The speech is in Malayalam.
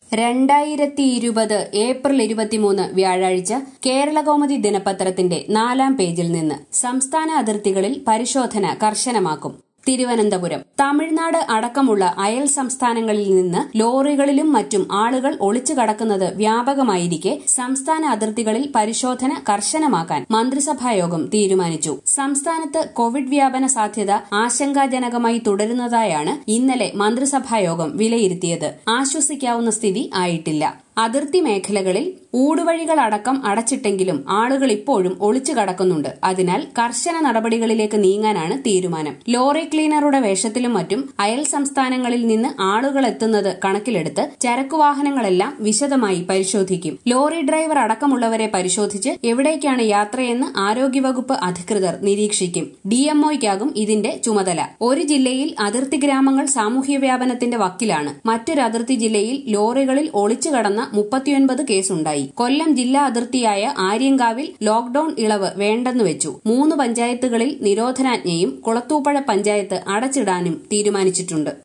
രണ്ടായിരത്തി ഇരുപത് ഏപ്രിൽ ഇരുപത്തിമൂന്ന് വ്യാഴാഴ്ച കേരളകൗമുദി ദിനപത്രത്തിന്റെ നാലാം പേജിൽ നിന്ന് സംസ്ഥാന അതിർത്തികളിൽ പരിശോധന കർശനമാക്കും തിരുവനന്തപുരം തമിഴ്നാട് അടക്കമുള്ള അയൽ സംസ്ഥാനങ്ങളിൽ നിന്ന് ലോറികളിലും മറ്റും ആളുകൾ ഒളിച്ചു കടക്കുന്നത് വ്യാപകമായിരിക്കെ സംസ്ഥാന അതിർത്തികളിൽ പരിശോധന കർശനമാക്കാൻ മന്ത്രിസഭായോഗം തീരുമാനിച്ചു സംസ്ഥാനത്ത് കോവിഡ് വ്യാപന സാധ്യത ആശങ്കാജനകമായി തുടരുന്നതായാണ് ഇന്നലെ മന്ത്രിസഭായോഗം വിലയിരുത്തിയത് ആശ്വസിക്കാവുന്ന സ്ഥിതി ആയിട്ടില്ല അതിർത്തി മേഖലകളിൽ ഊടുവഴികളടക്കം അടച്ചിട്ടെങ്കിലും ആളുകൾ ഇപ്പോഴും ഒളിച്ചു കടക്കുന്നുണ്ട് അതിനാൽ കർശന നടപടികളിലേക്ക് നീങ്ങാനാണ് തീരുമാനം ലോറി ക്ലീനറുടെ വേഷത്തിലും മറ്റും അയൽ സംസ്ഥാനങ്ങളിൽ നിന്ന് ആളുകൾ എത്തുന്നത് കണക്കിലെടുത്ത് ചരക്കുവാഹനങ്ങളെല്ലാം വിശദമായി പരിശോധിക്കും ലോറി ഡ്രൈവർ അടക്കമുള്ളവരെ പരിശോധിച്ച് എവിടേക്കാണ് യാത്രയെന്ന് ആരോഗ്യവകുപ്പ് അധികൃതർ നിരീക്ഷിക്കും ഡിഎംഒയ്ക്കാകും ഇതിന്റെ ചുമതല ഒരു ജില്ലയിൽ അതിർത്തി ഗ്രാമങ്ങൾ സാമൂഹ്യ വ്യാപനത്തിന്റെ വക്കിലാണ് മറ്റൊരു അതിർത്തി ജില്ലയിൽ ലോറികളിൽ ഒളിച്ചു കടന്ന മുപ്പത്തിയൊൻപത് കേസുണ്ടായി കൊല്ലം ജില്ലാ അതിർത്തിയായ ആര്യങ്കാവിൽ ലോക്ഡൌൺ ഇളവ് വേണ്ടെന്ന് വെച്ചു മൂന്ന് പഞ്ചായത്തുകളിൽ നിരോധനാജ്ഞയും കുളത്തൂപ്പുഴ പഞ്ചായത്ത് അടച്ചിടാനും തീരുമാനിച്ചിട്ടുണ്ട്